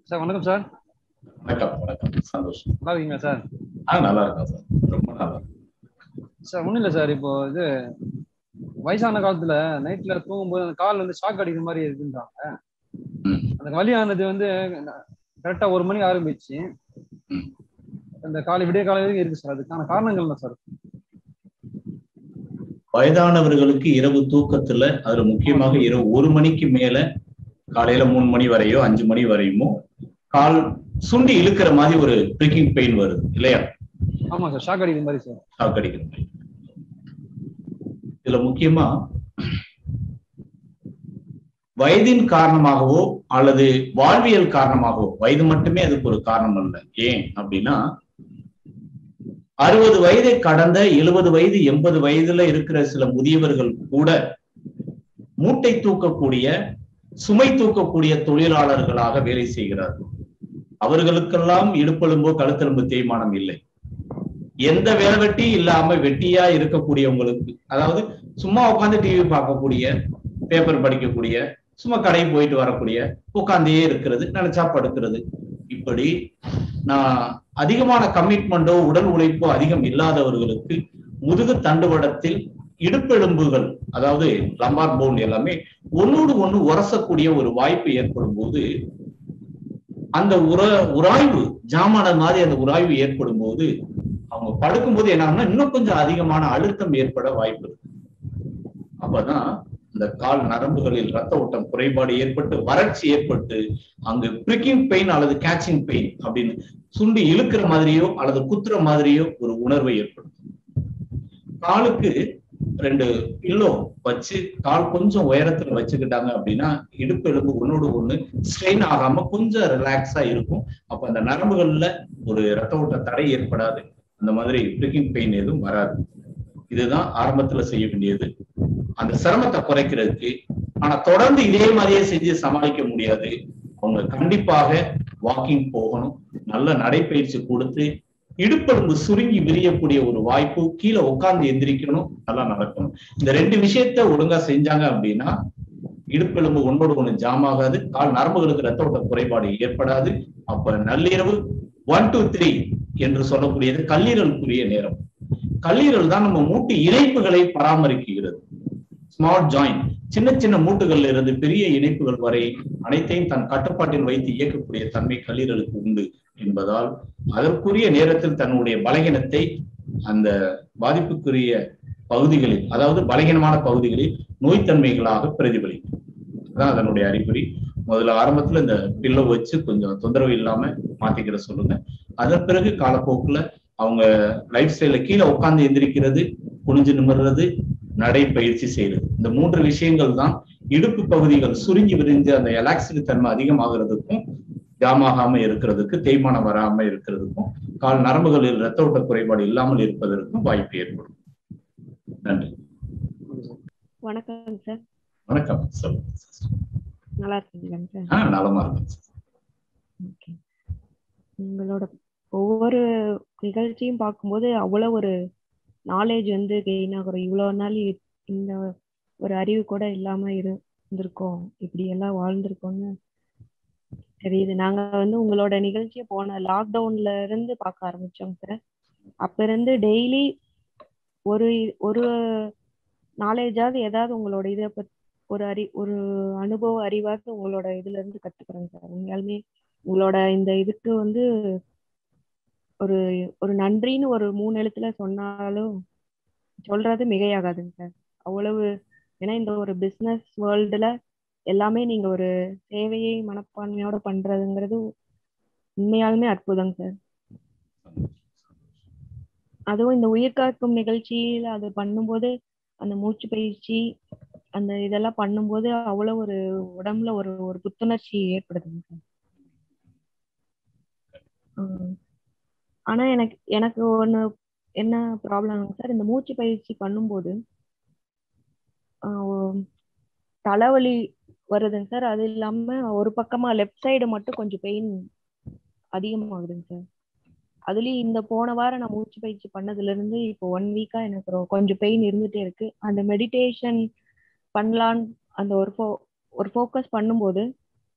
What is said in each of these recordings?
Sir வணக்கம் sir வணக்கம் வணக்கம் சந்தோஷம் நல்லா இருக்கீங்களா சார் ஆ நல்லா இருக்கேன் சார் ரொம்ப நல்லா இருக்கு. சார் ஒன்றும் இல்லை சார் இப்போ இது வயசான காலத்துல நைட்ல தூங்கும்போது அந்த கால் வந்து ஷாக் அடிக்கிற மாதிரி இருக்குன்றாங்க ம், அந்த வலியானது வந்து கரெக்டா ஒரு மணி ஆரம்பிச்சு ம். அந்த காலை விடிய காலை வரைக்கும் இருக்கு சார் அதுக்கான காரணங்கள் என்ன சார் வயதானவர்களுக்கு இரவு தூக்கத்துல அதுல முக்கியமாக இரவு ஒரு மணிக்கு மேல காலையில மூணு மணி வரையோ அஞ்சு மணி வரையுமோ கால் சுண்டி இழுக்கிற மாதிரி ஒரு பிரிக்கிங் பெயின் வருது இல்லையா ஆமா சார் ஷாக் அடிக்கிற மாதிரி சார் ஷாக் அடிக்கிற மாதிரி இதுல முக்கியமா வயதின் காரணமாகவோ அல்லது வாழ்வியல் காரணமாகவோ வயது மட்டுமே அதுக்கு ஒரு காரணம் அல்ல ஏன் அப்படின்னா அறுபது வயதை கடந்த எழுபது வயது எண்பது வயதுல இருக்கிற சில முதியவர்கள் கூட மூட்டை தூக்கக்கூடிய சுமை தூக்கக்கூடிய தொழிலாளர்களாக வேலை செய்கிறார்கள் அவர்களுக்கெல்லாம் இடுப்பெலும்போ கழுத்தெலும்பு தேய்மானம் இல்லை எந்த வேலை வெட்டி இல்லாம வெட்டியா இருக்கக்கூடியவங்களுக்கு அதாவது சும்மா உட்காந்து டிவி பார்க்கக்கூடிய பேப்பர் படிக்கக்கூடிய சும்மா கடைக்கு போயிட்டு வரக்கூடிய உட்காந்தே இருக்கிறது நினைச்சா படுக்கிறது இப்படி நான் அதிகமான கமிட்மெண்டோ உடல் உழைப்போ அதிகம் இல்லாதவர்களுக்கு முதுகு தண்டுவடத்தில் இடுப்பெலும்புகள் அதாவது லம்பார் போன் எல்லாமே ஒன்னோடு ஒண்ணு உரசக்கூடிய ஒரு வாய்ப்பு ஏற்படும் போது அந்த உர உராய்வு ஜாமான மாதிரி அந்த உராய்வு ஏற்படும் போது அவங்க படுக்கும்போது என்ன ஆகும்னா இன்னும் கொஞ்சம் அதிகமான அழுத்தம் ஏற்பட வாய்ப்பு இருக்கு அப்பதான் இந்த கால் நரம்புகளில் ரத்த ஓட்டம் குறைபாடு ஏற்பட்டு வறட்சி ஏற்பட்டு அங்கு பிரிக்கிங் பெயின் அல்லது கேச்சிங் பெயின் அப்படின்னு சுண்டி இழுக்கிற மாதிரியோ அல்லது குத்துற மாதிரியோ ஒரு உணர்வை ஏற்படும் காலுக்கு ரெண்டு பில்லோ வச்சு கால் கொஞ்சம் உயரத்துல வச்சுக்கிட்டாங்க அப்படின்னா இடுப்பு எலும்பு ஒன்னோடு ஒண்ணு ஸ்ட்ரெயின் ஆகாம கொஞ்சம் ரிலாக்ஸா இருக்கும் அப்ப அந்த நரம்புகள்ல ஒரு ரத்த ஓட்ட தடை ஏற்படாது அந்த மாதிரி பிரிக்கிங் பெயின் எதுவும் வராது இதுதான் ஆரம்பத்துல செய்ய வேண்டியது அந்த சிரமத்தை குறைக்கிறதுக்கு ஆனா தொடர்ந்து இதே மாதிரியே செஞ்சு சமாளிக்க முடியாது அவங்க கண்டிப்பாக வாக்கிங் போகணும் நல்ல நடைப்பயிற்சி கொடுத்து இடுப்பெலும்பு சுருங்கி விரியக்கூடிய ஒரு வாய்ப்பு கீழே உட்கார்ந்து எந்திரிக்கணும் நல்லா நடக்கணும் இந்த ரெண்டு விஷயத்த ஒழுங்கா செஞ்சாங்க அப்படின்னா இடுப்பெலும்பு ஒன்றோடு ஒண்ணு ஜாம் ஆகாது கால் நரம்புகளுக்கு ரத்த ஓட்ட குறைபாடு ஏற்படாது அப்ப நள்ளிரவு ஒன் டூ த்ரீ என்று சொல்லக்கூடியது கல்லீரலுக்குரிய நேரம் கல்லீரல் தான் நம்ம மூட்டு இணைப்புகளை பராமரிக்கிறது ஸ்மால் ஜாயின் சின்ன சின்ன மூட்டுகள்ல இருந்து பெரிய இணைப்புகள் வரை அனைத்தையும் தன் கட்டுப்பாட்டில் வைத்து இயக்கக்கூடிய தன்மை கல்லீரலுக்கு உண்டு என்பதால் அதற்குரிய நேரத்தில் தன்னுடைய பலகீனத்தை அந்த பாதிப்புக்குரிய பகுதிகளில் அதாவது பலகீனமான பகுதிகளில் நோய்த்தன்மைகளாக பிரதிபலிக்கும் அதான் அதனுடைய அறிகுறி முதல்ல ஆரம்பத்துல இந்த பில்லோ வச்சு கொஞ்சம் தொந்தரவு இல்லாம மாத்திக்கிற சொல்லுங்க அதன் பிறகு காலப்போக்குல அவங்க லைஃப் ஸ்டைல கீழே உட்கார்ந்து எந்திரிக்கிறது குனிஞ்சு நிமிர்றது நடைப்பயிற்சி செய்யறது இந்த மூன்று விஷயங்கள் தான் இடுப்பு பகுதிகள் சுருங்கி விரிஞ்சு அந்த எலாக்சிடி தன்மை அதிகமாகிறதுக்கும் ஜாமாகாம இருக்கிறதுக்கு தேய்மானம் வராம இருக்கிறதுக்கும் கால் நரம்புகளில் ரத்த ஓட்ட குறைபாடு இல்லாமல் இருப்பதற்கும் வாய்ப்பு ஏற்படும் நன்றி வணக்கம் சார் வணக்கம் சொல்லுங்க நல்லா இருக்கீங்களாங்க சார் ஆஹ் நலமா இருக்கும் ஓகே உங்களோட ஒவ்வொரு நிகழ்ச்சியும் பார்க்கும்போது அவ்வளோ ஒரு நாலேஜ் வந்து கெயின் ஆகுறோம் இவ்வளோ நாள் இ- இந்த ஒரு அறிவு கூட இல்லாம இரு இருந்திருக்கோம் இப்படி எல்லாம் வாழ்ந்திருக்கோம்னு தெரியுது நாங்க வந்து உங்களோட நிகழ்ச்சியை போன லாக்டவுன்ல இருந்து பார்க்க ஆரம்பிச்சோம் சார் அப்ப இருந்து டெய்லி ஒரு ஒரு நாலேஜாவது ஏதாவது உங்களோட இதை பத்தி ஒரு அறி ஒரு அனுபவ அறிவாவது உங்களோட இதுல இருந்து கத்துக்கிறேங்க சார் உண்மையாலுமே உங்களோட இந்த இதுக்கு வந்து ஒரு ஒரு நன்றின்னு ஒரு மூணு எழுத்துல சொன்னாலும் சொல்றது மிகையாகாதுங்க சார் அவ்வளவு ஏன்னா இந்த ஒரு பிசினஸ் வேர்ல்டுல எல்லாமே நீங்க ஒரு சேவையை மனப்பான்மையோட பண்றதுங்கிறது உண்மையாலுமே அற்புதங்க சார் அதுவும் இந்த உயிர் காக்கும் நிகழ்ச்சியில அது பண்ணும்போது அந்த மூச்சு பயிற்சி அந்த இதெல்லாம் பண்ணும்போது அவ்வளவு ஒரு உடம்புல ஒரு ஒரு புத்துணர்ச்சி ஏற்படுதுங்க சார் உம். ஆனா எனக்கு எனக்கு ஒண்ணு என்ன ப்ராப்ளம் சார் இந்த மூச்சு பயிற்சி பண்ணும்போது ஆஹ் தலைவலி வருதுங்க சார் அது இல்லாம ஒரு பக்கமா லெஃப்ட் சைடு மட்டும் கொஞ்சம் பெயின் அதிகமாகுதுங்க சார் அதுலயும் இந்த போன வாரம் நான் மூச்சு பயிற்சி பண்ணதுல இருந்து இப்போ ஒன் வீக்கா எனக்கு ரொ- கொஞ்சம் பெயின் இருந்துட்டே இருக்கு அந்த மெடிடேஷன் பண்ணலான்னு அந்த ஒரு ஃபோ ஒரு ஃபோக்கஸ் பண்ணும்போது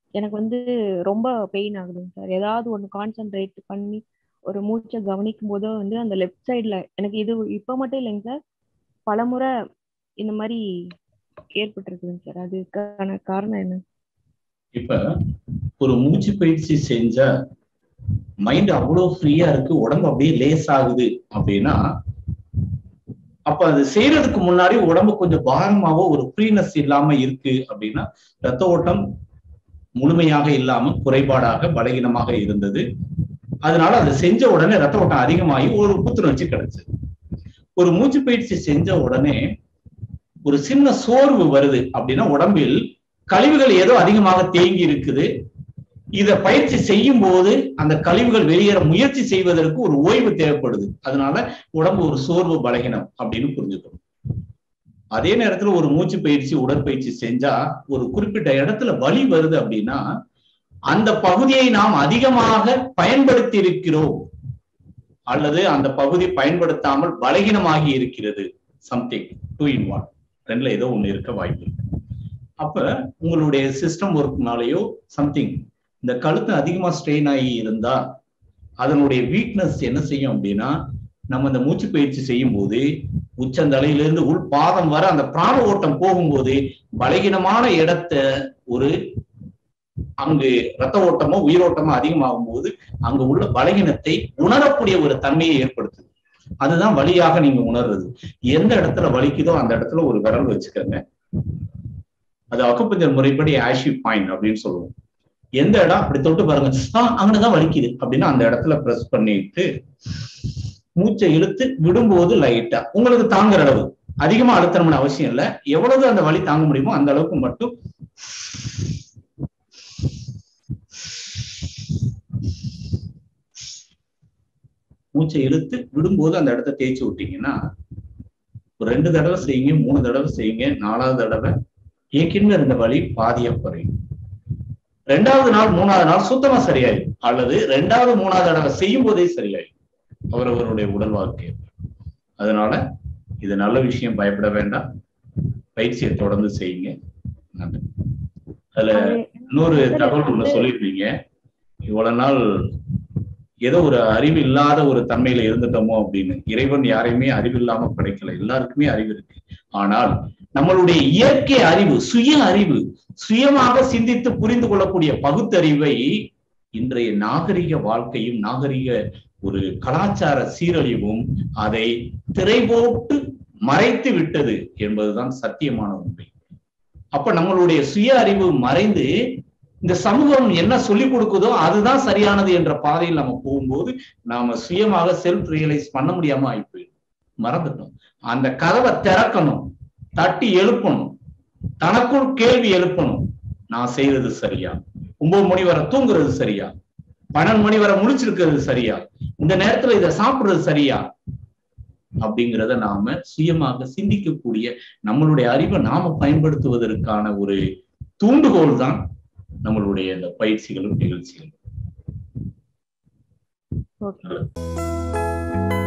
எனக்கு வந்து ரொம்ப பெயின் ஆகுதுங்க சார் ஏதாவது ஒன்று கான்சென்ட்ரேட் பண்ணி ஒரு மூச்சை கவனிக்கும் போதோ வந்து அந்த லெஃப்ட் சைடில் எனக்கு இது இப்போ மட்டும் இல்லைங்க சார் பலமுறை இந்த மாதிரி ஏற்பட்டிருக்குதுங்க சார் அதுக்கான காரணம் என்ன இப்ப ஒரு மூச்சு பயிற்சி செஞ்சா மைண்ட் அவ்வளவு ஃப்ரீயா இருக்கு உடம்பு அப்படியே லேஸ் ஆகுது அப்படின்னா அப்ப அது செய்யறதுக்கு முன்னாடி உடம்பு கொஞ்சம் பாரமாவோ ஒரு ஃப்ரீனஸ் இல்லாம இருக்கு அப்படின்னா ரத்த ஓட்டம் முழுமையாக இல்லாம குறைபாடாக பலகீனமாக இருந்தது அதனால அதை செஞ்ச உடனே ரத்த ஓட்டம் அதிகமாகி ஒரு புத்துணர்ச்சி கிடைச்சது ஒரு மூச்சு பயிற்சி செஞ்ச உடனே ஒரு சின்ன சோர்வு வருது அப்படின்னா உடம்பில் கழிவுகள் ஏதோ அதிகமாக தேங்கி இருக்குது இத பயிற்சி செய்யும் போது அந்த கழிவுகள் வெளியேற முயற்சி செய்வதற்கு ஒரு ஓய்வு தேவைப்படுது அதனால உடம்பு ஒரு சோர்வு பலகீனம் அப்படின்னு புரிஞ்சுக்கணும் அதே நேரத்துல ஒரு மூச்சு பயிற்சி உடற்பயிற்சி செஞ்சா ஒரு குறிப்பிட்ட இடத்துல வலி வருது அப்படின்னா அந்த பகுதியை நாம் அதிகமாக பயன்படுத்தி இருக்கிறோம் அல்லது அந்த பகுதி பயன்படுத்தாமல் பலகீனமாகி இருக்கிறது சம்திங் டூ இன் ஒன் ரெண்டுல ஏதோ ஒண்ணு இருக்க வாய்ப்பு இருக்கு அப்ப உங்களுடைய சிஸ்டம் ஒர்க்னாலேயோ சம்திங் இந்த கழுத்து அதிகமா ஸ்ட்ரெயின் ஆகி இருந்தா அதனுடைய வீக்னஸ் என்ன செய்யும் அப்படின்னா நம்ம இந்த மூச்சு பயிற்சி செய்யும் போது உச்சந்தலையிலிருந்து உள் பாதம் வர அந்த பிராண ஓட்டம் போகும்போது பலகீனமான இடத்த ஒரு அங்கு ரத்த ஓட்டமோ உயிரோட்டமோ அதிகமாகும் போது அங்கு உள்ள பலகீனத்தை உணரக்கூடிய ஒரு தன்மையை ஏற்படுத்துது அதுதான் வழியாக நீங்க உணர்றது எந்த இடத்துல வலிக்குதோ அந்த இடத்துல ஒரு விரல் வச்சுக்கோங்க அது அக்குப்பஞ்சர் முறைப்படி ஆஷி பாயிண்ட் அப்படின்னு சொல்லுவோம் எந்த இடம் அப்படி தொட்டு பாருங்க ஆஹ் அங்கதான் வலிக்குது அப்படின்னா அந்த இடத்துல பிரஸ் பண்ணிட்டு மூச்சை இழுத்து விடும்போது லைட்டா உங்களுக்கு தாங்குற அளவு அதிகமா அழுத்தணும்னு அவசியம் இல்லை எவ்வளவு அந்த வலி தாங்க முடியுமோ அந்த அளவுக்கு மட்டும் மூச்சை இழுத்து விடும்போது அந்த இடத்த தேய்ச்சி விட்டீங்கன்னா ஒரு ரெண்டு தடவை செய்யுங்க மூணு தடவை செய்யுங்க நாலாவது தடவை ஏற்கனவே இருந்த வலி பாதியா குறையும் ரெண்டாவது நாள் மூணாவது நாள் சுத்தமா சரியாயிடும் அல்லது ரெண்டாவது மூணாவது தடவை செய்யும் போதே சரியாயிடும் அவரவருடைய உடல் வாழ்க்கை அதனால இது நல்ல விஷயம் பயப்பட வேண்டாம் பயிற்சியை தொடர்ந்து செய்யுங்க நன்றி அதுல இன்னொரு தகவல் ஒண்ணு சொல்லியிருந்தீங்க இவ்வளவு நாள் ஏதோ ஒரு அறிவு இல்லாத ஒரு தன்மையில இருந்துட்டோமோ அப்படின்னு இறைவன் யாரையுமே அறிவு இல்லாம படைக்கல எல்லாருக்குமே அறிவு இருக்கு ஆனால் நம்மளுடைய இயற்கை அறிவு சுய அறிவு சுயமாக சிந்தித்து புரிந்து கொள்ளக்கூடிய பகுத்தறிவை இன்றைய நாகரிக வாழ்க்கையும் நாகரிக ஒரு கலாச்சார சீரழிவும் அதை திரை போட்டு மறைத்து விட்டது என்பதுதான் சத்தியமான உண்மை அப்ப நம்மளுடைய சுய அறிவு மறைந்து இந்த சமூகம் என்ன சொல்லிக் கொடுக்குதோ அதுதான் சரியானது என்ற பாதையில் நம்ம போகும்போது நாம சுயமாக செல்ஃப் ரியலைஸ் பண்ண முடியாம ஆகி போயிடும் மறந்துட்டோம் அந்த கதவை திறக்கணும் தட்டி எழுப்பணும் தனக்குள் கேள்வி எழுப்பணும் நான் செய்யறது சரியா ஒன்பது மணி வரை தூங்குறது சரியா பன்னெண்டு மணி வரை முடிச்சிருக்கிறது சரியா இந்த நேரத்துல இதை சாப்பிடுறது சரியா அப்படிங்கிறத நாம சுயமாக சிந்திக்கக்கூடிய நம்மளுடைய அறிவை நாம பயன்படுத்துவதற்கான ஒரு தூண்டுகோல் தான் நம்மளுடைய இந்த பயிற்சிகளும் நிகழ்ச்சிகளும் ஓகே